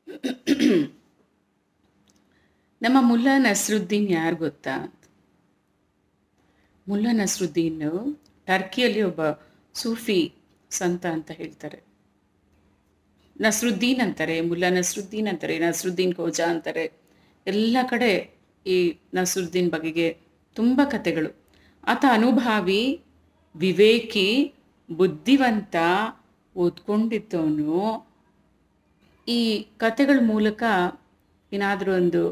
ನಮ್ಮ ಮುಲ್ಲಾ ನಸ್ರುದ್ದೀನ್ ಯಾರು ಗೊತ್ತಾ ಮುಲ್ಲಾ ನಸ್ರುದ್ದೀನ್ ಟರ್ಕಿಯಲ್ಲಿ ಒಬ್ಬ ಸೂಫಿ ಸಂತ ಅಂತ ಹೇಳ್ತಾರೆ ನಸ್ರುದ್ದೀನ್ ಅಂತಾರೆ ಮುಲ್ಲಾ ನಸ್ರುದ್ದೀನ್ ಅಂತಾರೆ ನಸ್ರುದ್ದೀನ್ ಖೋಜಾ ಅಂತಾರೆ ಎಲ್ಲ ಕಡೆ ಈ ನಸ್ರುದ್ದೀನ್ ಬಗೆಗೆ ತುಂಬ ಕಥೆಗಳು ಆತ ಅನುಭಾವಿ ವಿವೇಕಿ ಬುದ್ಧಿವಂತ ಓದ್ಕೊಂಡಿದ್ದವನು ಈ ಕಥೆಗಳ ಮೂಲಕ ಏನಾದರೂ ಒಂದು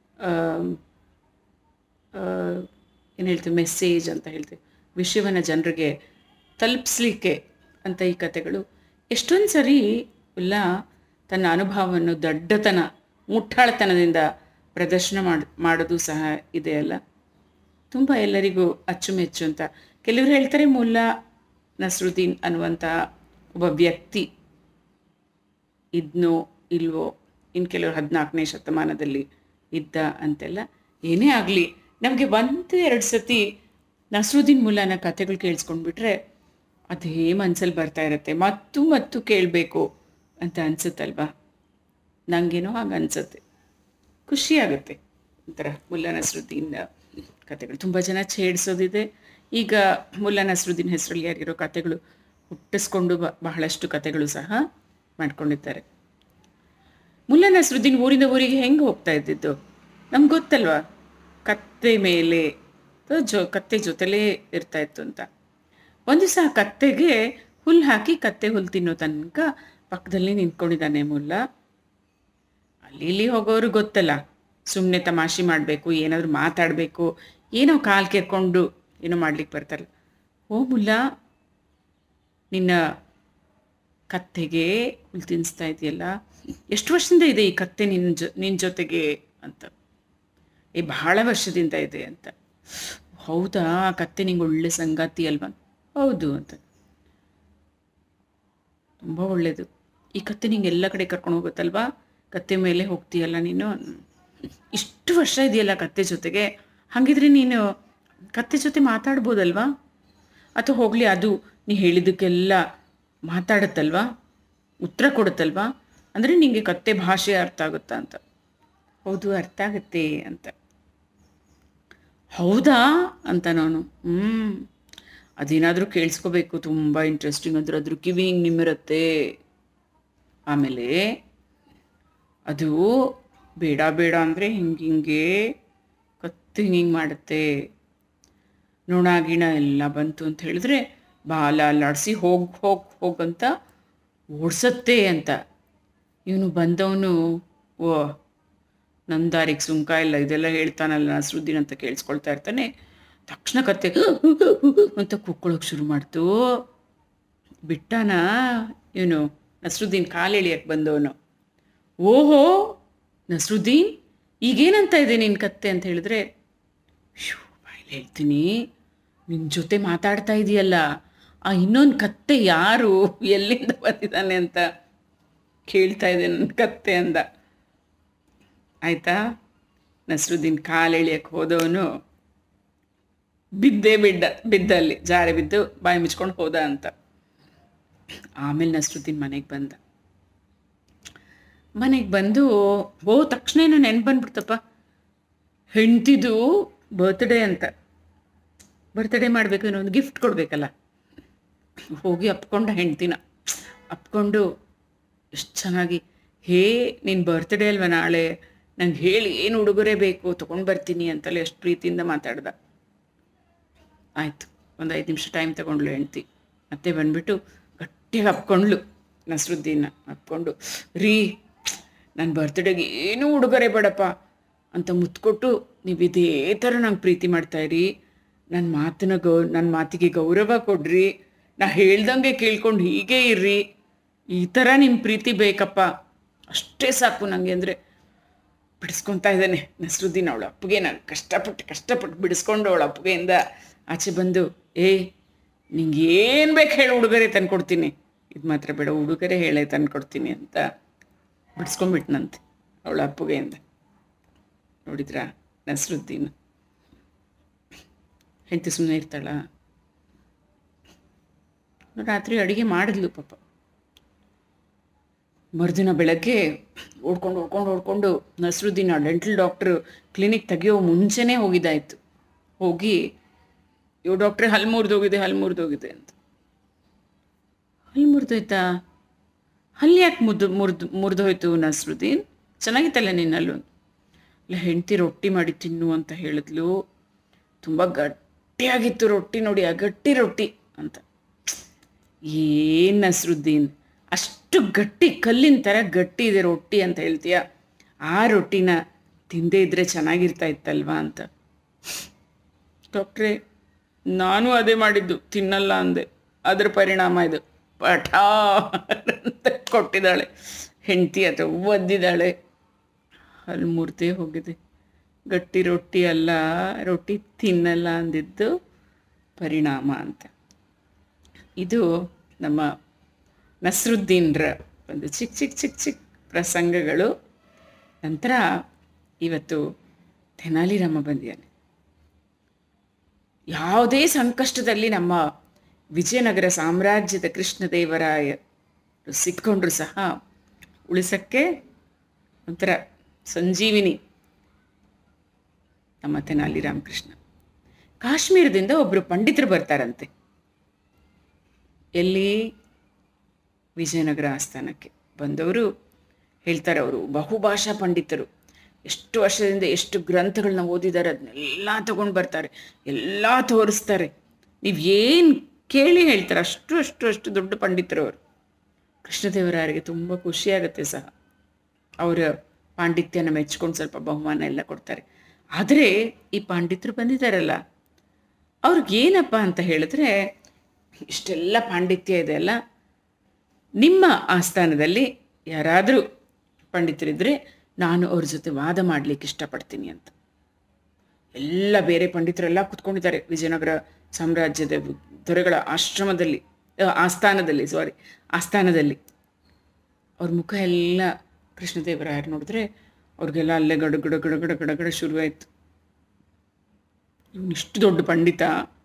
ಏನು ಹೇಳ್ತೀವಿ ಮೆಸೇಜ್ ಅಂತ ಹೇಳ್ತೀವಿ ವಿಷಯವನ್ನು ಜನರಿಗೆ ತಲುಪಿಸ್ಲಿಕ್ಕೆ ಅಂತ ಈ ಕಥೆಗಳು ಎಷ್ಟೊಂದು ಸರಿ ಎಲ್ಲ ತನ್ನ ಅನುಭವವನ್ನು ದಡ್ಡತನ ಮುಟ್ಟಾಳತನದಿಂದ ಪ್ರದರ್ಶನ ಮಾಡಿ ಮಾಡೋದು ಸಹ ಇದೆ ಅಲ್ಲ ತುಂಬ ಎಲ್ಲರಿಗೂ ಅಚ್ಚುಮೆಚ್ಚು ಅಂತ ಕೆಲವರು ಹೇಳ್ತಾರೆ ಮುಲ್ಲಾ ನಸ್ರುದ್ದೀನ್ ಅನ್ನುವಂಥ ಒಬ್ಬ ವ್ಯಕ್ತಿ ಇದ್ನೋ ಇಲ್ವೋ ಇನ್ನು ಕೆಲವರು ಹದಿನಾಲ್ಕನೇ ಶತಮಾನದಲ್ಲಿ ಇದ್ದ ಅಂತೆಲ್ಲ ಏನೇ ಆಗಲಿ ನಮಗೆ ಒಂದು ಎರಡು ಸತಿ ನಸ್ರುದ್ದೀನ್ ಮುಲ್ಲಾನ ಕಥೆಗಳು ಕೇಳಿಸ್ಕೊಂಡ್ಬಿಟ್ರೆ ಅದೇ ಮನಸ್ಸಲ್ಲಿ ಬರ್ತಾ ಇರುತ್ತೆ ಮತ್ತು ಮತ್ತು ಕೇಳಬೇಕು ಅಂತ ಅನ್ಸುತ್ತಲ್ವಾ ನನಗೇನೋ ಹಾಗೆ ಅನಿಸುತ್ತೆ ಖುಷಿಯಾಗುತ್ತೆ ಒಂಥರ ಮುಲ್ಲಾ ನಸ್ರುದ್ದೀನ್ ಕಥೆಗಳು ತುಂಬ ಜನ ಛೇಡಿಸೋದಿದೆ ಈಗ ಮುಲ್ಲಾ ನಸ್ರುದ್ದೀನ್ ಹೆಸರಲ್ಲಿ ಯಾರಿರೋ ಕಥೆಗಳು ಹುಟ್ಟಿಸ್ಕೊಂಡು ಬ ಬಹಳಷ್ಟು ಕಥೆಗಳು ಸಹ ಮಾಡ್ಕೊಂಡಿದ್ದಾರೆ ಮುಲ್ಲಾ ನಸ್ರುದ್ದೀನ್ ಊರಿಂದ ಊರಿಗೆ ಹೆಂಗೆ ಹೋಗ್ತಾ ಇದ್ದಿದ್ದು ನಮ್ಗೆ ಗೊತ್ತಲ್ವಾ ಕತ್ತೆ ಮೇಲೆ ಅಥವಾ ಜೊ ಕತ್ತೆ ಜೊತೆಲೇ ಇರ್ತಾ ಇತ್ತು ಅಂತ ಒಂದು ದಿವಸ ಆ ಕತ್ತೆಗೆ ಹುಲ್ಲು ಹಾಕಿ ಕತ್ತೆ ಹುಲ್ಲು ತಿನ್ನೋ ತನಕ ಪಕ್ಕದಲ್ಲಿ ನಿಂತ್ಕೊಂಡಿದ್ದಾನೆ ಮುಲ್ಲ ಅಲ್ಲಿ ಇಲ್ಲಿ ಹೋಗೋರು ಗೊತ್ತಲ್ಲ ಸುಮ್ಮನೆ ತಮಾಷೆ ಮಾಡಬೇಕು ಏನಾದರೂ ಮಾತಾಡಬೇಕು ಏನೋ ಕಾಲು ಕೆರ್ಕೊಂಡು ಏನೋ ಮಾಡ್ಲಿಕ್ಕೆ ಬರ್ತಾರಲ್ಲ ಓ ಮುಲ್ಲ ನಿನ್ನ ಕತ್ತೆಗೆ ಹುಲ್ಲು ತಿನ್ನಿಸ್ತಾ ಇದೆಯಲ್ಲ ಎಷ್ಟು ವರ್ಷದಿಂದ ಇದೆ ಈ ಕತ್ತೆ ನಿನ್ನ ಜೊ ನಿನ್ನ ಜೊತೆಗೆ ಅಂತ ಏ ಬಹಳ ವರ್ಷದಿಂದ ಇದೆ ಅಂತ ಹೌದಾ ಆ ಕತ್ತೆ ನಿಂಗೆ ಒಳ್ಳೆ ಸಂಗಾತಿ ಅಲ್ವಾ ಹೌದು ಅಂತ ತುಂಬ ಒಳ್ಳೆಯದು ಈ ಕತ್ತೆ ನಿಂಗೆ ಎಲ್ಲ ಕಡೆ ಕರ್ಕೊಂಡು ಹೋಗುತ್ತಲ್ವಾ ಕತ್ತೆ ಮೇಲೆ ಹೋಗ್ತೀಯಲ್ಲ ನೀನು ಇಷ್ಟು ವರ್ಷ ಇದೆಯಲ್ಲ ಕತ್ತೆ ಜೊತೆಗೆ ಹಾಗಿದ್ರೆ ನೀನು ಕತ್ತೆ ಜೊತೆ ಮಾತಾಡ್ಬೋದಲ್ವಾ ಅಥವಾ ಹೋಗಲಿ ಅದು ನೀ ಹೇಳಿದ್ದಕ್ಕೆಲ್ಲ ಮಾತಾಡುತ್ತಲ್ವಾ ಉತ್ತರ ಕೊಡುತ್ತಲ್ವಾ ಅಂದರೆ ನಿಮಗೆ ಕತ್ತೆ ಭಾಷೆ ಅರ್ಥ ಆಗುತ್ತಾ ಅಂತ ಹೌದು ಅರ್ಥ ಆಗುತ್ತೆ ಅಂತ ಹೌದಾ ಅಂತ ನಾನು ಹ್ಞೂ ಅದೇನಾದರೂ ಕೇಳಿಸ್ಕೋಬೇಕು ತುಂಬ ಇಂಟ್ರೆಸ್ಟಿಂಗ್ ಅಂದ್ರೆ ಅದ್ರ ಕಿವಿ ಹಿಂಗೆ ನಿಮ್ಮಿರುತ್ತೆ ಆಮೇಲೆ ಅದು ಬೇಡ ಬೇಡ ಅಂದರೆ ಹಿಂಗೆ ಹಿಂಗೆ ಕತ್ತು ಹಿಂಗೆ ಹಿಂಗೆ ಮಾಡುತ್ತೆ ನೊಣ ಗಿಣ ಎಲ್ಲ ಬಂತು ಅಂತ ಹೇಳಿದ್ರೆ ಬಾಲ ಅಲ್ಲಾಡಿಸಿ ಹೋಗಿ ಹೋಗಿ ಹೋಗಂತ ಓಡಿಸತ್ತೆ ಅಂತ ಇವನು ಬಂದವನು ಓ ನನ್ನ ದಾರಿಗೆ ಸುಂಕ ಇಲ್ಲ ಇದೆಲ್ಲ ಹೇಳ್ತಾನಲ್ಲ ನಸ್ರುದ್ದೀನ್ ಅಂತ ಕೇಳಿಸ್ಕೊಳ್ತಾ ಇರ್ತಾನೆ ತಕ್ಷಣ ಕತ್ತೆ ಅಂತ ಕುಕ್ಕೊಳ್ಳೋಕೆ ಶುರು ಮಾಡ್ತು ಬಿಟ್ಟಾನ ಇವನು ನಸ್ರುದ್ದೀನ್ ಕಾಲೆಳಿಯಕ್ಕೆ ಬಂದವನು ಓಹೋ ನಸ್ರುದ್ದೀನ್ ಈಗೇನಂತ ಇದೆ ನಿನ್ನ ಕತ್ತೆ ಅಂತ ಹೇಳಿದ್ರೆ ಶೂ ಬಾಯಲ್ಲಿ ಹೇಳ್ತೀನಿ ನಿನ್ನ ಜೊತೆ ಮಾತಾಡ್ತಾ ಇದೆಯಲ್ಲ ಆ ಇನ್ನೊಂದು ಕತ್ತೆ ಯಾರು ಎಲ್ಲಿಂದ ಬಂದಿದ್ದಾನೆ ಅಂತ ಕೇಳ್ತಾ ಇದೆ ನನ್ನ ಕತ್ತೆ ಅಂದ ಆಯಿತಾ ನಸ್ರುದ್ದೀನ್ ಕಾಲೆಳಿಯಕ್ಕೆ ಹೋದವನು ಬಿದ್ದೇ ಬಿದ್ದ ಬಿದ್ದಲ್ಲಿ ಜಾರಿ ಬಿದ್ದು ಬಾಯಿ ಮುಚ್ಕೊಂಡು ಹೋದ ಅಂತ ಆಮೇಲೆ ನಸ್ರುದ್ದೀನ್ ಮನೆಗೆ ಬಂದ ಮನೆಗೆ ಬಂದು ಓ ತಕ್ಷಣ ಏನೋ ನೆನ್ಪು ಬಂದ್ಬಿಡ್ತಪ್ಪ ಹೆಂಡ್ತಿದು ಬರ್ತ್ಡೇ ಅಂತ ಬರ್ತ್ಡೇ ಮಾಡಬೇಕು ಏನೋ ಒಂದು ಗಿಫ್ಟ್ ಕೊಡಬೇಕಲ್ಲ ಹೋಗಿ ಅಪ್ಕೊಂಡ ಹೆಂಡ್ತಿನ ಅಪ್ಕೊಂಡು ಎಷ್ಟು ಚೆನ್ನಾಗಿ ಹೇ ನಿನ್ನ ಬರ್ತ್ಡೇ ಅಲ್ವಾ ನಾಳೆ ನಂಗೆ ಹೇಳಿ ಏನು ಉಡುಗೊರೆ ಬೇಕು ತೊಗೊಂಡು ಬರ್ತೀನಿ ಅಂತಲೇ ಎಷ್ಟು ಪ್ರೀತಿಯಿಂದ ಮಾತಾಡ್ದ ಆಯಿತು ಒಂದು ಐದು ನಿಮಿಷ ಟೈಮ್ ತಗೊಂಡ್ಲು ಹೆಂಡ್ತಿ ಮತ್ತೆ ಬಂದ್ಬಿಟ್ಟು ಗಟ್ಟಿಯಾಗಿ ಅಪ್ಕೊಂಡ್ಲು ನಸ್ರುದ್ದೀನ ಅಪ್ಕೊಂಡು ರೀ ನನ್ನ ಬರ್ತ್ಡೇಗೆ ಏನೂ ಉಡುಗೊರೆ ಬೇಡಪ್ಪ ಅಂತ ಮುತ್ಕೊಟ್ಟು ನೀವು ಇದೇ ಥರ ನಂಗೆ ಪ್ರೀತಿ ಮಾಡ್ತಾಯಿರಿ ನನ್ನ ಮಾತನ್ನ ಗೌ ನನ್ನ ಮಾತಿಗೆ ಗೌರವ ಕೊಡ್ರಿ ನಾ ಹೇಳ್ದಂಗೆ ಕೇಳ್ಕೊಂಡು ಹೀಗೆ ಇರ್ರಿ ಈ ಥರ ನಿಮ್ಮ ಪ್ರೀತಿ ಬೇಕಪ್ಪ ಅಷ್ಟೇ ಸಾಕು ನನಗೆ ಅಂದರೆ ಬಿಡಿಸ್ಕೊತಾ ಇದ್ದಾನೆ ನಸ್ರುದ್ದೀನ್ ಅವಳು ಅಪ್ಪಗೆ ನಾನು ಕಷ್ಟಪಟ್ಟು ಕಷ್ಟಪಟ್ಟು ಬಿಡಿಸ್ಕೊಂಡು ಅವಳ ಅಪ್ಪಗೆಯಿಂದ ಆಚೆ ಬಂದು ಏಯ್ ನಿಂಗೆ ಏನು ಬೇಕು ಹೇಳಿ ಉಡುಗೊರೆ ತಂದ್ಕೊಡ್ತೀನಿ ಇದು ಮಾತ್ರ ಬೇಡ ಉಡುಗೊರೆ ಹೇಳೇ ತಂದ್ಕೊಡ್ತೀನಿ ಅಂತ ಬಿಡಿಸ್ಕೊಂಡ್ಬಿಟ್ನಂತೆ ಅವಳ ಅಪ್ಪಗೆಯಿಂದ ನೋಡಿದ್ರಾ ನಸ್ರುದ್ದೀನ್ ಹೆಂಡತಿ ಸುಮ್ಮನೆ ಇರ್ತಾಳ ರಾತ್ರಿ ಅಡುಗೆ ಮಾಡಿದ್ಲು ಪಾಪ ಮರುದಿನ ಬೆಳಗ್ಗೆ ಓಡ್ಕೊಂಡು ಓಡ್ಕೊಂಡು ಓಡ್ಕೊಂಡು ನಸ್ರುದ್ದೀನ್ ಆ ಡೆಂಟಲ್ ಡಾಕ್ಟ್ರು ಕ್ಲಿನಿಕ್ ತೆಗಿಯೋ ಮುಂಚೆನೇ ಹೋಗಿದ್ದಾಯಿತು ಹೋಗಿ ಇವ್ ಡಾಕ್ಟ್ರೆ ಹಲ್ಲು ಮುರಿದೋಗಿದೆ ಹಲ್ಲು ಮುರಿದೋಗಿದೆ ಅಂತ ಹಲ್ಲು ಮುರಿದೋಯ್ತಾ ಹಲ್ಲು ಯಾಕೆ ಮುದ್ದು ಮುರಿದು ಮುರಿದೋಯ್ತು ನಸ್ರುದ್ದೀನ್ ಚೆನ್ನಾಗಿತ್ತಲ್ಲ ನಿನ್ನ ಹಲ್ಲು ಇಲ್ಲ ಹೆಂಡತಿ ರೊಟ್ಟಿ ಮಾಡಿ ತಿನ್ನು ಅಂತ ಹೇಳಿದ್ಲು ತುಂಬ ಗಟ್ಟಿಯಾಗಿತ್ತು ರೊಟ್ಟಿ ನೋಡಿ ಆ ಗಟ್ಟಿ ರೊಟ್ಟಿ ಅಂತ ಏನು ನಸ್ರುದ್ದೀನ್ ಅಷ್ಟು ಗಟ್ಟಿ ಕಲ್ಲಿನ ಥರ ಗಟ್ಟಿ ಇದೆ ರೊಟ್ಟಿ ಅಂತ ಹೇಳ್ತೀಯ ಆ ರೊಟ್ಟಿನ ತಿಂದೇ ಇದ್ರೆ ಚೆನ್ನಾಗಿರ್ತಾ ಇತ್ತಲ್ವಾ ಅಂತ ಡಾಕ್ಟ್ರೇ ನಾನು ಅದೇ ಮಾಡಿದ್ದು ತಿನ್ನಲ್ಲ ಅಂದೆ ಅದರ ಪರಿಣಾಮ ಇದು ಪಠಾ ಅಂತ ಕೊಟ್ಟಿದ್ದಾಳೆ ಹೆಂಡತಿ ಅಥವಾ ಒದ್ದಿದ್ದಾಳೆ ಅಲ್ಲಿ ಮುರ್ದೇ ಹೋಗಿದೆ ಗಟ್ಟಿ ರೊಟ್ಟಿ ಅಲ್ಲ ರೊಟ್ಟಿ ತಿನ್ನಲ್ಲ ಅಂದಿದ್ದು ಪರಿಣಾಮ ಅಂತ ಇದು ನಮ್ಮ ನಸ್ರುದ್ದೀನ್ರ ಒಂದು ಚಿಕ್ಕ ಚಿಕ್ಕ ಚಿಕ್ಕ ಚಿಕ್ಕ ಪ್ರಸಂಗಗಳು ನಂತರ ಇವತ್ತು ತೆನಾಲಿರಾಮ ಬಂದಿಯಾನೆ ಯಾವುದೇ ಸಂಕಷ್ಟದಲ್ಲಿ ನಮ್ಮ ವಿಜಯನಗರ ಸಾಮ್ರಾಜ್ಯದ ಕೃಷ್ಣದೇವರಾಯ ಸಿಕ್ಕೊಂಡ್ರು ಸಹ ಉಳಿಸಕ್ಕೆ ಒಂಥರ ಸಂಜೀವಿನಿ ನಮ್ಮ ತೆನಾಲಿ ರಾಮಕೃಷ್ಣ ಕಾಶ್ಮೀರದಿಂದ ಒಬ್ಬರು ಪಂಡಿತರು ಬರ್ತಾರಂತೆ ಎಲ್ಲಿ ವಿಜಯನಗರ ಆಸ್ಥಾನಕ್ಕೆ ಬಂದವರು ಹೇಳ್ತಾರೆ ಅವರು ಬಹುಭಾಷಾ ಪಂಡಿತರು ಎಷ್ಟು ವರ್ಷದಿಂದ ಎಷ್ಟು ಗ್ರಂಥಗಳನ್ನ ಓದಿದ್ದಾರೆ ಅದನ್ನೆಲ್ಲ ತಗೊಂಡು ಬರ್ತಾರೆ ಎಲ್ಲ ತೋರಿಸ್ತಾರೆ ನೀವು ಏನು ಕೇಳಿ ಹೇಳ್ತಾರೆ ಅಷ್ಟು ಅಷ್ಟು ಅಷ್ಟು ದೊಡ್ಡ ಪಂಡಿತರು ಅವರು ಕೃಷ್ಣದೇವರಾಯರಿಗೆ ತುಂಬ ಖುಷಿಯಾಗುತ್ತೆ ಸಹ ಅವರ ಪಾಂಡಿತ್ಯನ ಮೆಚ್ಕೊಂಡು ಸ್ವಲ್ಪ ಬಹುಮಾನ ಎಲ್ಲ ಕೊಡ್ತಾರೆ ಆದರೆ ಈ ಪಾಂಡಿತರು ಬಂದಿದ್ದಾರಲ್ಲ ಅವ್ರಿಗೇನಪ್ಪ ಅಂತ ಹೇಳಿದ್ರೆ ಇಷ್ಟೆಲ್ಲ ಪಾಂಡಿತ್ಯ ಇದೆ ಅಲ್ಲ ನಿಮ್ಮ ಆಸ್ಥಾನದಲ್ಲಿ ಯಾರಾದರೂ ಪಂಡಿತರಿದ್ದರೆ ನಾನು ಅವ್ರ ಜೊತೆ ವಾದ ಮಾಡಲಿಕ್ಕೆ ಇಷ್ಟಪಡ್ತೀನಿ ಅಂತ ಎಲ್ಲ ಬೇರೆ ಪಂಡಿತರೆಲ್ಲ ಕುತ್ಕೊಂಡಿದ್ದಾರೆ ವಿಜಯನಗರ ಸಾಮ್ರಾಜ್ಯದ ದೊರೆಗಳ ಆಶ್ರಮದಲ್ಲಿ ಆ, ಆಸ್ಥಾನದಲ್ಲಿ ಸಾರಿ ಆಸ್ಥಾನದಲ್ಲಿ ಅವ್ರ ಮುಖ ಎಲ್ಲ ಕೃಷ್ಣದೇವರಾಯರು ನೋಡಿದ್ರೆ ಅವ್ರಿಗೆಲ್ಲ ಅಲ್ಲೇ ಗಡ ಗಡ ಗಡ ಗಡ ಗಡ ಗಡ ಶುರುವಾಯಿತು ಇವನಿಷ್ಟು ದೊಡ್ಡ ಪಂಡಿತ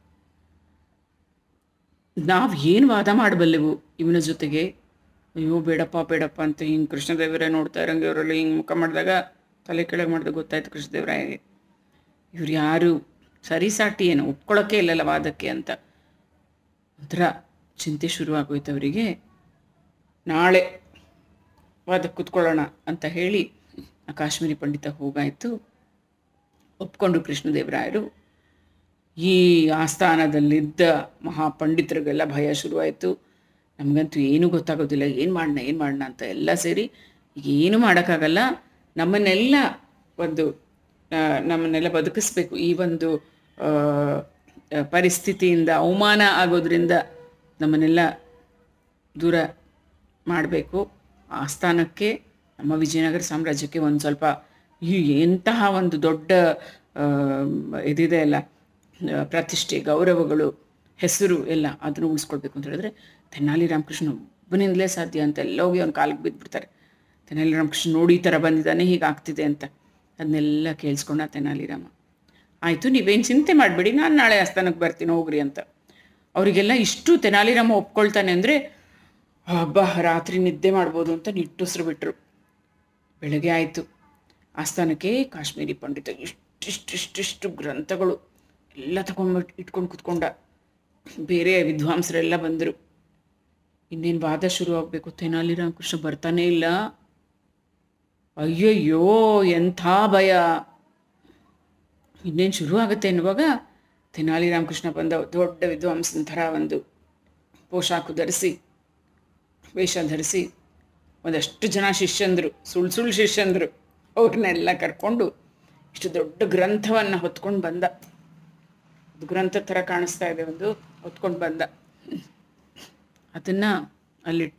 ನಾವು ಏನು ವಾದ ಮಾಡಬಲ್ಲೆವು ಇವನ ಜೊತೆಗೆ ಅಯ್ಯೋ ಬೇಡಪ್ಪ ಬೇಡಪ್ಪ ಅಂತ ಹಿಂಗೆ ಕೃಷ್ಣದೇವರೇ ನೋಡ್ತಾ ಇರಂಗೆ ಅವರೆಲ್ಲ ಹಿಂಗೆ ಮುಖ ಮಾಡಿದಾಗ ತಲೆ ಕೆಳಗೆ ಮಾಡಿದಾಗ ಗೊತ್ತಾಯ್ತು ಕೃಷ್ಣದೇವರಾಯಗೆ ಇವ್ರು ಯಾರು ಸರಿಸಾಟಿ ಏನು ಒಪ್ಕೊಳ್ಳೋಕ್ಕೆ ಇಲ್ಲಲ್ಲ ವಾದಕ್ಕೆ ಅಂತ ಒಂಥರ ಚಿಂತೆ ಶುರುವಾಗೋಯ್ತು ಅವರಿಗೆ ನಾಳೆ ವಾದಕ್ಕೆ ಕೂತ್ಕೊಳ್ಳೋಣ ಅಂತ ಹೇಳಿ ಆ ಕಾಶ್ಮೀರಿ ಪಂಡಿತ ಹೋಗಾಯಿತು ಒಪ್ಕೊಂಡು ಕೃಷ್ಣದೇವರಾಯರು ಈ ಆಸ್ಥಾನದಲ್ಲಿದ್ದ ಮಹಾಪಂಡಿತರಿಗೆಲ್ಲ ಭಯ ಶುರುವಾಯಿತು ನಮಗಂತೂ ಏನೂ ಗೊತ್ತಾಗೋದಿಲ್ಲ ಏನು ಮಾಡೋಣ ಏನು ಮಾಡೋಣ ಅಂತ ಎಲ್ಲ ಸೇರಿ ಈಗ ಏನು ಮಾಡೋಕ್ಕಾಗಲ್ಲ ನಮ್ಮನ್ನೆಲ್ಲ ಒಂದು ಆ, ನಮ್ಮನ್ನೆಲ್ಲ ಬದುಕಿಸ್ಬೇಕು ಈ ಒಂದು ಆ, ಆ, ಪರಿಸ್ಥಿತಿಯಿಂದ ಅವಮಾನ ಆಗೋದ್ರಿಂದ ನಮ್ಮನ್ನೆಲ್ಲ ದೂರ ಮಾಡಬೇಕು ಆಸ್ಥಾನಕ್ಕೆ ನಮ್ಮ ವಿಜಯನಗರ ಸಾಮ್ರಾಜ್ಯಕ್ಕೆ ಒಂದು ಸ್ವಲ್ಪ ಈ ಎಂತಹ ಒಂದು ದೊಡ್ಡ ಆ, ಇದಿದೆ ಅಲ್ಲ ಆ, ಪ್ರತಿಷ್ಠೆ ಗೌರವಗಳು ಹೆಸರು ಎಲ್ಲ ಅದನ್ನು ಉಳಿಸ್ಕೊಳ್ಬೇಕು ಅಂತ ಹೇಳಿದ್ರೆ ತೆನಾಲಿ ರಾಮಕೃಷ್ಣ ಒಬ್ಬನಿಂದಲೇ ಸಾಧ್ಯ ಅಂತ ಎಲ್ಲ ಹೋಗಿ ಅವ್ನ ಕಾಲಿಗೆ ಬಿದ್ದುಬಿಡ್ತಾರೆ ತೆನಾಲಿ ರಾಮಕೃಷ್ಣ ನೋಡಿ ಈ ಥರ ಬಂದಿದ್ದಾನೆ ಹೀಗಾಗ್ತಿದೆ ಅಂತ ಅದನ್ನೆಲ್ಲ ಕೇಳಿಸ್ಕೊಂಡ ತೆನಾಲಿ ರಾಮ ಆಯಿತು ನೀವೇನು ಚಿಂತೆ ಮಾಡಬೇಡಿ ನಾನು ನಾಳೆ ಆಸ್ಥಾನಕ್ಕೆ ಬರ್ತೀನಿ ಹೋಗ್ರಿ ಅಂತ ಅವರಿಗೆಲ್ಲ ಇಷ್ಟು ತೆನಾಲಿರಾಮ ಒಪ್ಕೊಳ್ತಾನೆ ಅಂದರೆ ಹಬ್ಬ ರಾತ್ರಿ ನಿದ್ದೆ ಮಾಡ್ಬೋದು ಅಂತ ನಿಟ್ಟುಸಿರು ಬಿಟ್ಟರು ಬೆಳಗ್ಗೆ ಆಯಿತು ಆಸ್ಥಾನಕ್ಕೆ ಕಾಶ್ಮೀರಿ ಪಂಡಿತ ಇಷ್ಟಿಷ್ಟಿಷ್ಟಿಷ್ಟು ಗ್ರಂಥಗಳು ಎಲ್ಲ ತಗೊಂಡ್ಬಿಟ್ಟು ಇಟ್ಕೊಂಡು ಕುತ್ಕೊಂಡ ಬೇರೆ ವಿದ್ವಾಂಸರೆಲ್ಲ ಬಂದರು ಇನ್ನೇನು ವಾದ ಶುರು ಆಗಬೇಕು ತೆನಾಲಿ ರಾಮಕೃಷ್ಣ ಬರ್ತಾನೇ ಇಲ್ಲ ಅಯ್ಯಯ್ಯೋ ಎಂಥ ಭಯ ಇನ್ನೇನು ಶುರು ಆಗುತ್ತೆ ಎನ್ನುವಾಗ ತೆನಾಲಿ ರಾಮಕೃಷ್ಣ ಬಂದ ದೊಡ್ಡ ವಿದ್ವಾಂಸನ ಥರ ಒಂದು ಪೋಷಾಕು ಧರಿಸಿ ವೇಷ ಧರಿಸಿ ಒಂದಷ್ಟು ಜನ ಶಿಷ್ಯಂದರು ಸುಳ್ಳು ಸುಳ್ಳು ಶಿಷ್ಯಂದರು ಅವ್ರನ್ನೆಲ್ಲ ಕರ್ಕೊಂಡು ಇಷ್ಟು ದೊಡ್ಡ ಗ್ರಂಥವನ್ನು ಹೊತ್ಕೊಂಡು ಬಂದ ಅದು ಗ್ರಂಥ ಥರ ಕಾಣಿಸ್ತಾ ಇದೆ ಒಂದು ಹೊತ್ಕೊಂಡು ಬಂದ ಅದನ್ನು ಅಲ್ಲಿಟ್ಟ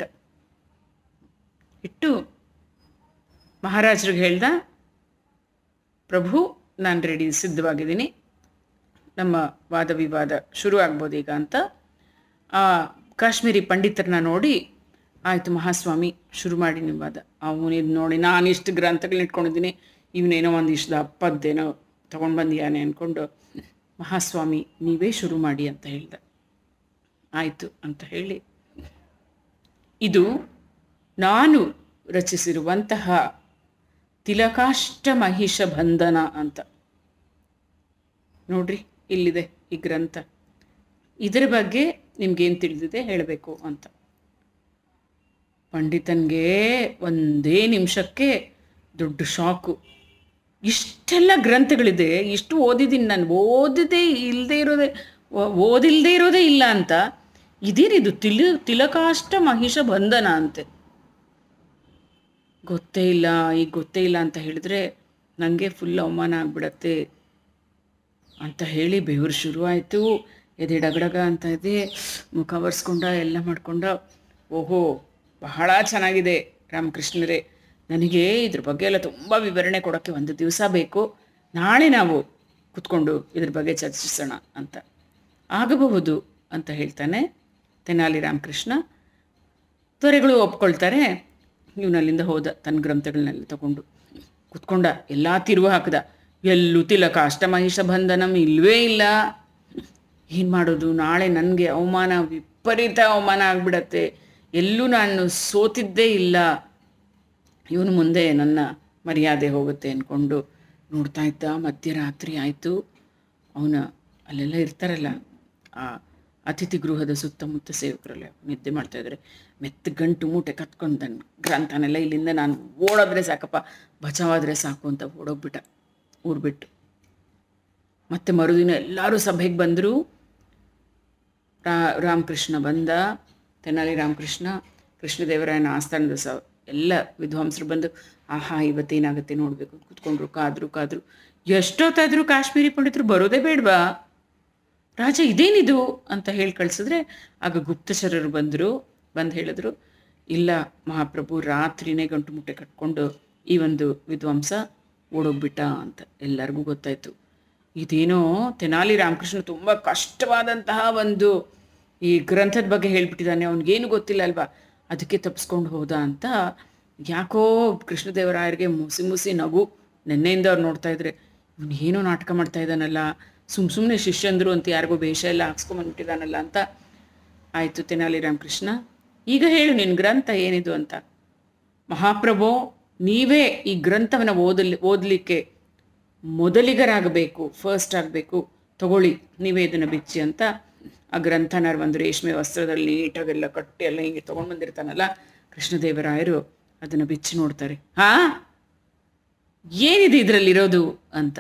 ಇಟ್ಟು ಮಹಾರಾಜರಿಗೆ ಹೇಳ್ದ ಪ್ರಭು ನಾನು ರೆಡಿ ಸಿದ್ಧವಾಗಿದ್ದೀನಿ ನಮ್ಮ ವಾದ ವಿವಾದ ಶುರು ಆಗ್ಬೋದು ಈಗ ಅಂತ ಆ ಕಾಶ್ಮೀರಿ ಪಂಡಿತರನ್ನ ನೋಡಿ ಆಯಿತು ಮಹಾಸ್ವಾಮಿ ಶುರು ಮಾಡಿ ನಿಮ್ಮ ವಾದ ಅವನಿದು ನೋಡಿ ನಾನು ಇಷ್ಟು ಗ್ರಂಥಗಳನ್ನ ಇಟ್ಕೊಂಡಿದ್ದೀನಿ ಇವನೇನೋ ಒಂದು ಇಷ್ಟು ಅಪ್ಪದ್ದೇನೋ ತೊಗೊಂಡು ಬಂದಿಯಾನೆ ಅಂದ್ಕೊಂಡು ಮಹಾಸ್ವಾಮಿ ನೀವೇ ಶುರು ಮಾಡಿ ಅಂತ ಹೇಳ್ದ ಆಯಿತು ಅಂತ ಹೇಳಿ ಇದು ನಾನು ರಚಿಸಿರುವಂತಹ ತಿಲಕಾಷ್ಟ ಮಹಿಷ ಬಂಧನ ಅಂತ ನೋಡ್ರಿ ಇಲ್ಲಿದೆ ಈ ಗ್ರಂಥ ಇದರ ಬಗ್ಗೆ ನಿಮ್ಗೇನು ತಿಳಿದಿದೆ ಹೇಳಬೇಕು ಅಂತ ಪಂಡಿತನ್ಗೆ ಒಂದೇ ನಿಮಿಷಕ್ಕೆ ದೊಡ್ಡ ಶಾಕು ಇಷ್ಟೆಲ್ಲ ಗ್ರಂಥಗಳಿದೆ ಇಷ್ಟು ಓದಿದ್ದೀನಿ ನಾನು ಓದದೇ ಇಲ್ಲದೆ ಇರೋದೇ ಓ- ಓದಿಲ್ದೇ ಇರೋದೇ ಇಲ್ಲ ಅಂತ ಇದೇನಿದು ತಿಲ ತಿಲಕಾಷ್ಟ ಮಹಿಷ ಬಂಧನ ಅಂತೆ ಗೊತ್ತೇ ಇಲ್ಲ ಈಗ ಗೊತ್ತೇ ಇಲ್ಲ ಅಂತ ಹೇಳಿದ್ರೆ ನನಗೆ ಫುಲ್ ಅವಮಾನ ಆಗ್ಬಿಡತ್ತೆ ಅಂತ ಹೇಳಿ ಬೆವರು ಶುರುವಾಯಿತು ಎದೆ ಡಗಡಗ ಅಂತ ಇದೆ ಮುಖ ಒರೆಸ್ಕೊಂಡ ಎಲ್ಲ ಮಾಡ್ಕೊಂಡ ಓಹೋ ಬಹಳ ಚೆನ್ನಾಗಿದೆ ರಾಮಕೃಷ್ಣರೇ ನನಗೆ ಇದ್ರ ಬಗ್ಗೆ ಎಲ್ಲ ತುಂಬ ವಿವರಣೆ ಕೊಡೋಕ್ಕೆ ಒಂದು ದಿವಸ ಬೇಕು ನಾಳೆ ನಾವು ಕುತ್ಕೊಂಡು ಇದ್ರ ಬಗ್ಗೆ ಚರ್ಚಿಸೋಣ ಅಂತ ಆಗಬಹುದು ಅಂತ ಹೇಳ್ತಾನೆ ತೆನಾಲಿ ರಾಮಕೃಷ್ಣ ದೊರೆಗಳು ಒಪ್ಕೊಳ್ತಾರೆ ಇವನಲ್ಲಿಂದ ಹೋದ ತನ್ನ ಗ್ರಂಥಗಳನ್ನೆಲ್ಲ ತಗೊಂಡು ಕುತ್ಕೊಂಡ ಎಲ್ಲ ತಿರುವು ಹಾಕಿದ ಎಲ್ಲೂ ತಿಲಕ ಅಷ್ಟಮಹಿಷ ಬಂಧನಂ ಇಲ್ವೇ ಇಲ್ಲ ಏನು ಮಾಡೋದು ನಾಳೆ ನನಗೆ ಅವಮಾನ ವಿಪರೀತ ಅವಮಾನ ಆಗ್ಬಿಡತ್ತೆ ಎಲ್ಲೂ ನಾನು ಸೋತಿದ್ದೇ ಇಲ್ಲ ಇವನು ಮುಂದೆ ನನ್ನ ಮರ್ಯಾದೆ ಹೋಗುತ್ತೆ ಅಂದ್ಕೊಂಡು ನೋಡ್ತಾ ಇದ್ದ ಮಧ್ಯರಾತ್ರಿ ಆಯಿತು ಅವನ ಅಲ್ಲೆಲ್ಲ ಇರ್ತಾರಲ್ಲ ಆ ಅತಿಥಿ ಗೃಹದ ಸುತ್ತಮುತ್ತ ಸೇವಕರಲ್ಲ ನಿದ್ದೆ ಮಾಡ್ತಾ ಇದ್ದಾರೆ ಮೆತ್ತ ಗಂಟು ಮೂಟೆ ಕತ್ಕೊಂಡು ನನ್ನ ಗ್ರಂಥನೆಲ್ಲ ಇಲ್ಲಿಂದ ನಾನು ಓಡೋದ್ರೆ ಸಾಕಪ್ಪ ಬಚಾವಾದರೆ ಸಾಕು ಅಂತ ಓಡೋಗ್ಬಿಟ್ಟ ಊರು ಬಿಟ್ಟು ಮತ್ತೆ ಮರುದಿನ ಎಲ್ಲರೂ ಸಭೆಗೆ ಬಂದರು ರಾ ರಾಮಕೃಷ್ಣ ಬಂದ ತೆನಾಲಿ ರಾಮಕೃಷ್ಣ ಕೃಷ್ಣದೇವರಾಯನ ಆಸ್ಥಾನದ ಸ ಎಲ್ಲ ವಿದ್ವಾಂಸರು ಬಂದು ಆಹಾ ಇವತ್ತೇನಾಗುತ್ತೆ ನೋಡಬೇಕು ಕೂತ್ಕೊಂಡ್ರು ಕಾದ್ರು ಕಾದ್ರು ಎಷ್ಟೊತ್ತಾದರೂ ಕಾಶ್ಮೀರಿ ಪಂಡಿತರು ಬರೋದೇ ಬೇಡವಾ ರಾಜ ಇದೇನಿದು ಅಂತ ಹೇಳಿ ಕಳಿಸಿದ್ರೆ ಆಗ ಗುಪ್ತಚರರು ಬಂದರು ಬಂದು ಹೇಳಿದ್ರು ಇಲ್ಲ ಮಹಾಪ್ರಭು ರಾತ್ರಿನೇ ಗಂಟು ಮುಟ್ಟೆ ಕಟ್ಕೊಂಡು ಈ ಒಂದು ವಿದ್ವಾಂಸ ಓಡೋಗ್ಬಿಟ್ಟ ಅಂತ ಎಲ್ಲರಿಗೂ ಗೊತ್ತಾಯ್ತು ಇದೇನೋ ತೆನಾಲಿ ರಾಮಕೃಷ್ಣ ತುಂಬ ಕಷ್ಟವಾದಂತಹ ಒಂದು ಈ ಗ್ರಂಥದ ಬಗ್ಗೆ ಹೇಳ್ಬಿಟ್ಟಿದ್ದಾನೆ ಅವ್ನಿಗೇನು ಗೊತ್ತಿಲ್ಲ ಅಲ್ವಾ ಅದಕ್ಕೆ ತಪ್ಪಿಸ್ಕೊಂಡು ಹೋದ ಅಂತ ಯಾಕೋ ಕೃಷ್ಣದೇವರಾಯರಿಗೆ ಮುಸಿ ಮುಸಿ ನಗು ನಿನ್ನೆಯಿಂದ ಅವ್ರು ನೋಡ್ತಾ ಇದ್ರೆ ಇವನು ಏನೋ ನಾಟಕ ಮಾಡ್ತಾ ಇದ್ದಾನಲ್ಲ ಸುಮ್ ಸುಮ್ಮನೆ ಶಿಷ್ಯಂದ್ರು ಅಂತ ಯಾರಿಗೋ ವೇಷ ಎಲ್ಲ ಹಾಕ್ಸ್ಕೊಂಬಂದ್ಬಿಟ್ಟಿದ್ದಾನಲ್ಲ ಅಂತ ಆಯಿತು ತೆನಾಲಿ ರಾಮಕೃಷ್ಣ ಈಗ ಹೇಳು ನಿನ್ನ ಗ್ರಂಥ ಏನಿದು ಅಂತ ಮಹಾಪ್ರಭು ನೀವೇ ಈ ಗ್ರಂಥವನ್ನು ಓದಲಿ ಓದಲಿಕ್ಕೆ ಮೊದಲಿಗರಾಗಬೇಕು ಫಸ್ಟ್ ಆಗಬೇಕು ತಗೊಳ್ಳಿ ನೀವೇ ಇದನ್ನು ಬಿಚ್ಚಿ ಅಂತ ಆ ಗ್ರಂಥನ ಒಂದು ರೇಷ್ಮೆ ವಸ್ತ್ರದಲ್ಲಿ ನೀಟಾಗೆಲ್ಲ ಕಟ್ಟಿ ಎಲ್ಲ ಹಿಂಗೆ ತೊಗೊಂಡು ಬಂದಿರ್ತಾನಲ್ಲ ಕೃಷ್ಣದೇವರಾಯರು ಅದನ್ನು ಬಿಚ್ಚಿ ನೋಡ್ತಾರೆ ಹಾ ಏನಿದೆ ಇದರಲ್ಲಿರೋದು ಅಂತ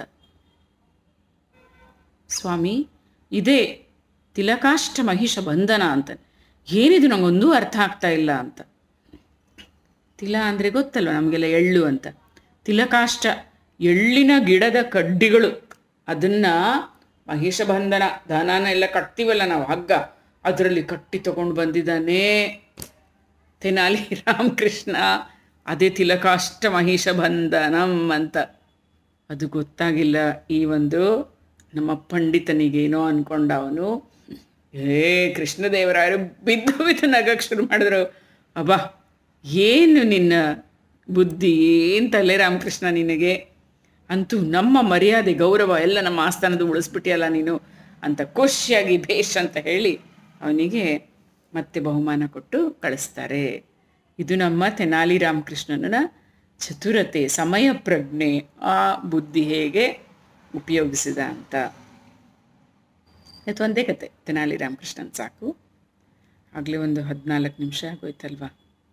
ಸ್ವಾಮಿ ಇದೇ ತಿಲಕಾಷ್ಟ ಮಹಿಷ ಬಂಧನ ಅಂತ ಏನಿದು ನಂಗೊಂದೂ ಅರ್ಥ ಆಗ್ತಾ ಇಲ್ಲ ಅಂತ ತಿಲ ಅಂದರೆ ಗೊತ್ತಲ್ವ ನಮಗೆಲ್ಲ ಎಳ್ಳು ಅಂತ ತಿಲಕಾಷ್ಟ ಎಳ್ಳಿನ ಗಿಡದ ಕಡ್ಡಿಗಳು ಅದನ್ನ ಮಹಿಷ ಬಂಧನ ದನನ ಎಲ್ಲ ಕಟ್ತೀವಲ್ಲ ನಾವು ಹಗ್ಗ ಅದರಲ್ಲಿ ಕಟ್ಟಿ ತಗೊಂಡು ಬಂದಿದ್ದಾನೆ ತೆನಾಲಿ ರಾಮಕೃಷ್ಣ ಅದೇ ತಿಲಕಾಷ್ಟ ಮಹಿಷ ಬಂಧನಂ ಅಂತ ಅದು ಗೊತ್ತಾಗಿಲ್ಲ ಈ ಒಂದು ನಮ್ಮ ಪಂಡಿತನಿಗೇನೋ ಅನ್ಕೊಂಡ ಅವನು ಏ ಕೃಷ್ಣದೇವರಾಯರು ಬಿದ್ದು ಬಿದ್ದು ನಗಕ್ಕೆ ಶುರು ಮಾಡಿದ್ರು ಅಬ್ಬಾ ಏನು ನಿನ್ನ ಬುದ್ಧಿ ಏನು ತಲೆ ರಾಮಕೃಷ್ಣ ನಿನಗೆ ಅಂತೂ ನಮ್ಮ ಮರ್ಯಾದೆ ಗೌರವ ಎಲ್ಲ ನಮ್ಮ ಆಸ್ಥಾನದ ಉಳಿಸ್ಬಿಟ್ಟಿಯಲ್ಲ ನೀನು ಅಂತ ಖುಷಿಯಾಗಿ ಭೇಷ್ ಅಂತ ಹೇಳಿ ಅವನಿಗೆ ಮತ್ತೆ ಬಹುಮಾನ ಕೊಟ್ಟು ಕಳಿಸ್ತಾರೆ ಇದು ನಮ್ಮ ತೆನಾಲಿ ರಾಮಕೃಷ್ಣನ ಚತುರತೆ ಸಮಯ ಪ್ರಜ್ಞೆ ಆ ಬುದ್ಧಿ ಹೇಗೆ ಉಪಯೋಗಿಸಿದ ಅಂತ ಇದು ಒಂದೇ ಕತೆ ತೆನಾಲಿ ರಾಮಕೃಷ್ಣನ್ ಸಾಕು ಆಗಲೇ ಒಂದು ಹದಿನಾಲ್ಕು ನಿಮಿಷ ಆಗೋಯ್ತಲ್ವಾ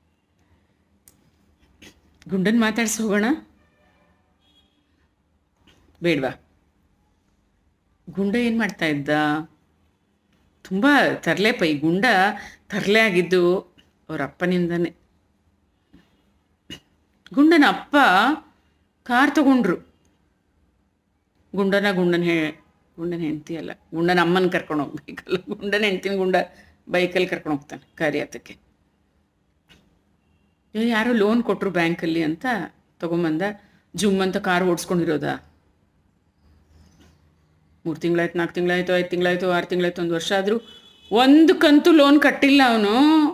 ಗುಂಡನ್ ಮಾತಾಡ್ಸಿ ಹೋಗೋಣ ಬೇಡ್ವಾ ಗುಂಡ ಏನು ಮಾಡ್ತಾ ಇದ್ದ ತುಂಬ ತರಲೆ ಪೈ ಗುಂಡ ತರಲೆ ಆಗಿದ್ದು ಅವ್ರ ಅಪ್ಪನಿಂದನೇ ಗುಂಡನ ಅಪ್ಪ ಕಾರ್ ತಗೊಂಡ್ರು ಗುಂಡನ ಗುಂಡನ ಹೇ ಗುಂಡನ ಹೆಂಡತಿ ಅಲ್ಲ ಗುಂಡನ ಅಮ್ಮನ ಕರ್ಕೊಂಡು ಹೋಗ್ಬೇಕಲ್ಲ ಗುಂಡನ ಹೆಂಡ್ತಿನ ಗುಂಡ ಬೈಕಲ್ಲಿ ಕರ್ಕೊಂಡು ಹೋಗ್ತಾನೆ ಕಾರ್ಯಾತಕ್ಕೆ ಇವ್ರು ಯಾರೋ ಲೋನ್ ಕೊಟ್ಟರು ಬ್ಯಾಂಕಲ್ಲಿ ಅಂತ ತೊಗೊಂಬಂದ ಜುಮ್ ಅಂತ ಕಾರ್ ಓಡಿಸ್ಕೊಂಡಿರೋದಾ ಮೂರು ತಿಂಗಳಾಯ್ತು ನಾಲ್ಕು ತಿಂಗಳಾಯ್ತು ಐದು ತಿಂಗಳಾಯ್ತು ಆರು ತಿಂಗಳಾಯ್ತು ಒಂದು ವರ್ಷ ಆದರೂ ಒಂದು ಕಂತು ಲೋನ್ ಕಟ್ಟಿಲ್ಲ ಅವನು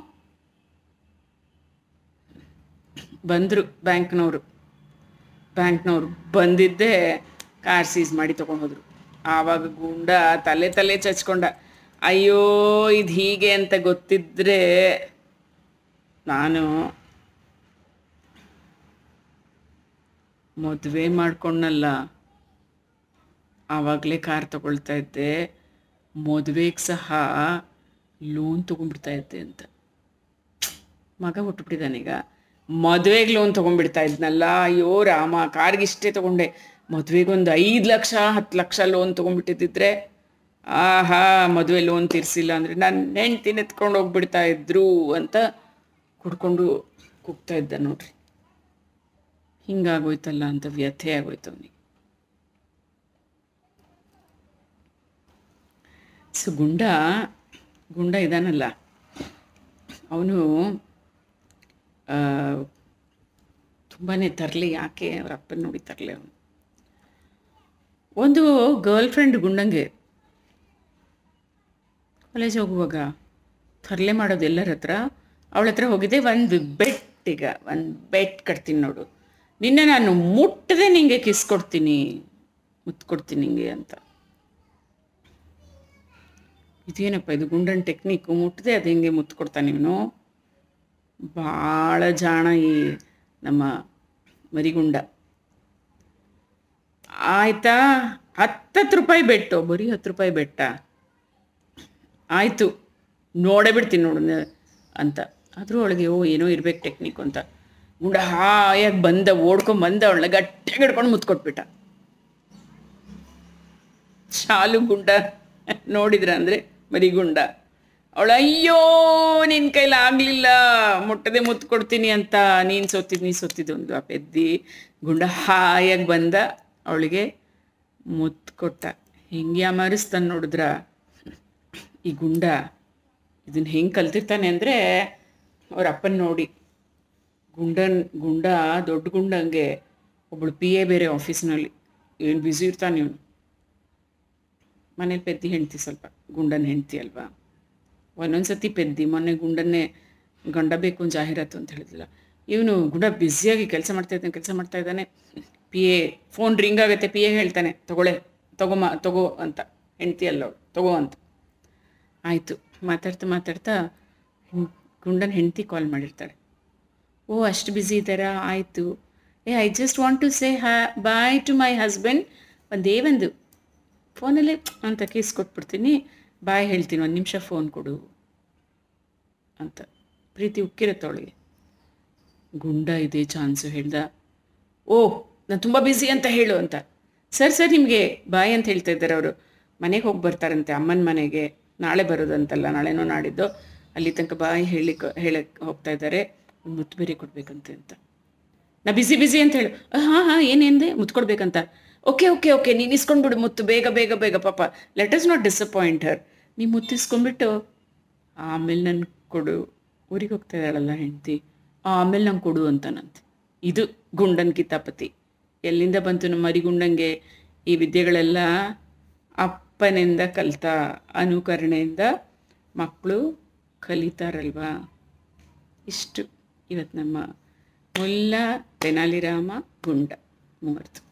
ಬಂದರು ಬ್ಯಾಂಕ್ನವರು ಬ್ಯಾಂಕ್ನವರು ಬಂದಿದ್ದೇ ಕಾರ್ ಸೀಸ್ ಮಾಡಿ ತೊಗೊಂಡು ಹೋದ್ರು ಆವಾಗ ಗುಂಡ ತಲೆ ತಲೆ ಚಚ್ಕೊಂಡ ಅಯ್ಯೋ ಇದು ಹೀಗೆ ಅಂತ ಗೊತ್ತಿದ್ರೆ ನಾನು ಮದುವೆ ಮಾಡ್ಕೊಂಡಲ್ಲ ಆವಾಗಲೇ ಕಾರ್ ತಗೊಳ್ತಾ ಇದ್ದೆ ಮದುವೆಗೆ ಸಹ ಲೋನ್ ತೊಗೊಂಡ್ಬಿಡ್ತಾ ಇದ್ದೆ ಅಂತ ಮಗ ಹುಟ್ಟುಬಿಟ್ಟಿದ್ದಾನೀಗ ಮದುವೆಗೆ ಲೋನ್ ತೊಗೊಂಡ್ಬಿಡ್ತಾ ಇದ್ನಲ್ಲ ಅಯ್ಯೋ ರಾಮ ಕಾರ್ಗೆ ಇಷ್ಟೇ ತೊಗೊಂಡೆ ಮದುವೆಗೆ ಒಂದು ಐದು ಲಕ್ಷ ಹತ್ತು ಲಕ್ಷ ಲೋನ್ ತೊಗೊಂಡ್ಬಿಟ್ಟಿದ್ದಿದ್ರೆ ಆಹಾ ಮದುವೆ ಲೋನ್ ತೀರಿಸಿಲ್ಲ ಅಂದರೆ ನಾನು ಹೆಂಡ್ತಿನ ಎತ್ಕೊಂಡು ಹೋಗ್ಬಿಡ್ತಾ ಇದ್ರು ಅಂತ ಕುಡ್ಕೊಂಡು ಕೂಗ್ತಾ ಇದ್ದ ನೋಡ್ರಿ ಹಿಂಗಾಗೋಯ್ತಲ್ಲ ಅಂತ ವ್ಯಥೆ ಆಗೋಯ್ತು ಅವನಿಗೆ ಸೊ ಗುಂಡ ಗುಂಡ ಇದಾನಲ್ಲ ಅವನು ತುಂಬಾ ತರಲಿ ಯಾಕೆ ಅವ್ರ ಅಪ್ಪನ ನೋಡಿ ತರಲಿ ಅವನು ಒಂದು ಗರ್ಲ್ ಫ್ರೆಂಡ್ ಗುಂಡಂಗೆ ಕಾಲೇಜ್ ಹೋಗುವಾಗ ತರಲೆ ಮಾಡೋದು ಎಲ್ಲರ ಹತ್ರ ಅವಳ ಹತ್ರ ಹೋಗಿದ್ದೆ ಒಂದು ಬೆಟ್ ಈಗ ಒಂದು ಬೆಟ್ ಕಟ್ತೀನಿ ನೋಡು ನಿನ್ನೆ ನಾನು ಮುಟ್ಟದೆ ನಿಂಗೆ ಕಿಸ್ ಕೊಡ್ತೀನಿ ಮುತ್ತು ಕೊಡ್ತೀನಿ ನಿಂಗೆ ಅಂತ ಇದೇನಪ್ಪ ಇದು ಗುಂಡನ್ ಟೆಕ್ನಿಕ್ಕು ಮುಟ್ಟದೆ ಅದು ಹಿಂಗೆ ಮುತ್ತು ಕೊಡ್ತಾನೆ ಇವನು ಭಾಳ ಜಾಣ ಈ ನಮ್ಮ ಮರಿಗುಂಡ ಆಯ್ತಾ ಹತ್ತತ್ತು ರೂಪಾಯಿ ಬೆಟ್ಟು ಬರೀ ಹತ್ತು ರೂಪಾಯಿ ಬೆಟ್ಟ ಆಯಿತು ನೋಡೇ ಬಿಡ್ತೀನಿ ನೋಡು ನ- ಅಂತ ಆದರೂ ಅವಳಿಗೆ ಓ ಏನೋ ಇರ್ಬೇಕು ಟೆಕ್ನಿಕ್ ಅಂತ ಗುಂಡ ಹಾಯಾಗಿ ಬಂದ ಓಡ್ಕೊಂಡ್ ಬಂದ ಅವಳನ್ನ ಗಟ್ಟಿಯಾಗಿ ಹಿಡ್ಕೊಂಡು ಮುತ್ಕೊಟ್ಬಿಟ್ಟ ಶಾಲು ಗುಂಡ ನೋಡಿದ್ರ ಅಂದರೆ ಮರಿಗುಂಡ ಅವಳು ಅಯ್ಯೋ ನಿನ್ನ ಕೈಲಿ ಆಗಲಿಲ್ಲ ಮುಟ್ಟದೆ ಮುತ್ತು ಕೊಡ್ತೀನಿ ಅಂತ ನೀನು ಸೊತ್ತಿದ್ದು ನೀ ಸೊತ್ತಿದ್ದು ಒಂದು ಆ ಪೆದ್ದಿ ಗುಂಡ ಹಾಯಾಗಿ ಬಂದ ಅವಳಿಗೆ ಮುತ್ತು ಕೊಟ್ಟ ಹೆಂಗೆ ಅಮರಿಸ್ತಾನೆ ನೋಡಿದ್ರ ಈ ಗುಂಡ ಇದನ್ನ ಹೆಂಗೆ ಕಲ್ತಿರ್ತಾನೆ ಅಂದರೆ ಅವ್ರ ಅಪ್ಪನ ನೋಡಿ ಗುಂಡನ್ ಗುಂಡ ದೊಡ್ಡ ಗುಂಡಂಗೆ ಒಬ್ಳು ಪಿ ಎ ಬೇರೆ ಆಫೀಸ್ನಲ್ಲಿ ಏನು ಬ್ಯುಸಿ ಇರ್ತಾನೆ ಇವನು ಮನೇಲಿ ಪೆದ್ದಿ ಹೆಂಡ್ತಿ ಸ್ವಲ್ಪ ಗುಂಡನ ಹೆಂಡ್ತಿ ಅಲ್ವಾ ಒಂದೊಂದು ಸತಿ ಪೆದ್ದಿ ಮೊನ್ನೆ ಗುಂಡನ್ನೇ ಗಂಡ ಬೇಕು ಅಂತ ಜಾಹೀರಾತು ಅಂತ ಹೇಳಿದ್ಲ ಇವನು ಗುಂಡ ಬ್ಯುಸಿಯಾಗಿ ಕೆಲಸ ಮಾಡ್ತಾ ಇದ್ದಾನೆ ಕೆಲಸ ಮಾಡ್ತಾ ಇದ್ದಾನೆ ಪಿ ಎ ಫೋನ್ ರಿಂಗ್ ಆಗುತ್ತೆ ಪಿ ಎ ಹೇಳ್ತಾನೆ ತಗೊಳ್ಳೆ ತಗೊಮ್ಮ ತಗೋ ಅಂತ ಹೆಂಡ್ತಿ ಅಲ್ಲ ಅವಳು ತಗೋ ಅಂತ ಆಯಿತು ಮಾತಾಡ್ತಾ ಮಾತಾಡ್ತಾ ಹೆಣ್- ಗುಂಡನ ಹೆಂಡ್ತಿ ಕಾಲ್ ಮಾಡಿರ್ತಾಳೆ ಓ ಅಷ್ಟು ಬ್ಯುಸಿ ಇದ್ದಾರಾ ಆಯಿತು ಏ I just want to say ಹಾ ಬಾಯ್ ಟು ಮೈ ಹಸ್ಬೆಂಡ್ ಒಂದೇ ಒಂದು ಫೋನಲ್ಲೇ ಅಂತ ಕೇಸ್ ಕೊಟ್ಬಿಡ್ತೀನಿ ಬಾಯ್ ಹೇಳ್ತೀನಿ ಒಂದು ನಿಮಿಷ ಫೋನ್ ಕೊಡು ಅಂತ ಪ್ರೀತಿ ಉಕ್ಕಿರುತ್ತೆ ಅವಳಿಗೆ ಗುಂಡ ಇದೆ ಚಾನ್ಸು ಹೇಳ್ದ ಓ ನಾನು ತುಂಬ ಬ್ಯುಸಿ ಅಂತ ಹೇಳು ಅಂತ ಸರ್ ಸರ್ ನಿಮಗೆ ಬಾಯ್ ಅಂತ ಹೇಳ್ತಾ ಇದ್ದಾರೆ ಅವರು ಮನೆಗೆ ಹೋಗಿ ಬರ್ತಾರಂತೆ ಅಮ್ಮನ ಮನೆಗೆ ನಾಳೆ ಬರೋದಂತಲ್ಲ ನಾಳೆನೋ ನಾಡಿದ್ದು ಅಲ್ಲಿ ತನಕ ಬಾಯ್ ಹೇಳಿಕ್ಕೆ ಹೇಳಕ್ಕೆ ಹೋಗ್ತಾ ಇದ್ದಾರೆ ಒಂದು ಮುತ್ತು ಬೇರೆ ಕೊಡ್ಬೇಕಂತೆ ಅಂತ ನಾ ಬಿಸಿ ಬಿಸಿ ಅಂತ ಹೇಳು ಹಾಂ ಹಾಂ ಏನೇಂದೆ ಮುತ್ತು ಕೊಡ್ಬೇಕಂತ ಓಕೆ ಓಕೆ ಓಕೆ ನೀನು ಇಸ್ಕೊಂಡ್ಬಿಡು ಮುತ್ತು ಬೇಗ ಬೇಗ ಬೇಗ ಪಾಪ let is not disappoint her ನೀ ಮುತ್ತು ಇಸ್ಕೊಂಡ್ಬಿಟ್ಟು ಆಮೇಲೆ ನನ್ಗೆ ಕೊಡು ಊರಿಗೆ ಹೋಗ್ತಾ ಇದ್ದಾಳಲ್ಲ ಹೆಂಡ್ತಿ ಆಮೇಲೆ ನಂಗೆ ಕೊಡು ಅಂತಾನಂತೆ ಇದು ಗುಂಡನ್ ಕಿತಾಪತಿ ಎಲ್ಲಿಂದ ಬಂತು ನಮ್ಮ ಮರಿಗುಂಡಂಗೆ ಈ ವಿದ್ಯೆಗಳೆಲ್ಲ ಅಪ್ಪನಿಂದ ಕಲಿತ ಅನುಕರಣೆಯಿಂದ ಮಕ್ಕಳು ಕಲಿತಾರಲ್ವಾ ಇಷ್ಟು ಇವತ್ತು ನಮ್ಮ ಮುಲ್ಲ ತೆನಾಲಿರಾಮ ಗುಂಡ ಮೂವರ್ತು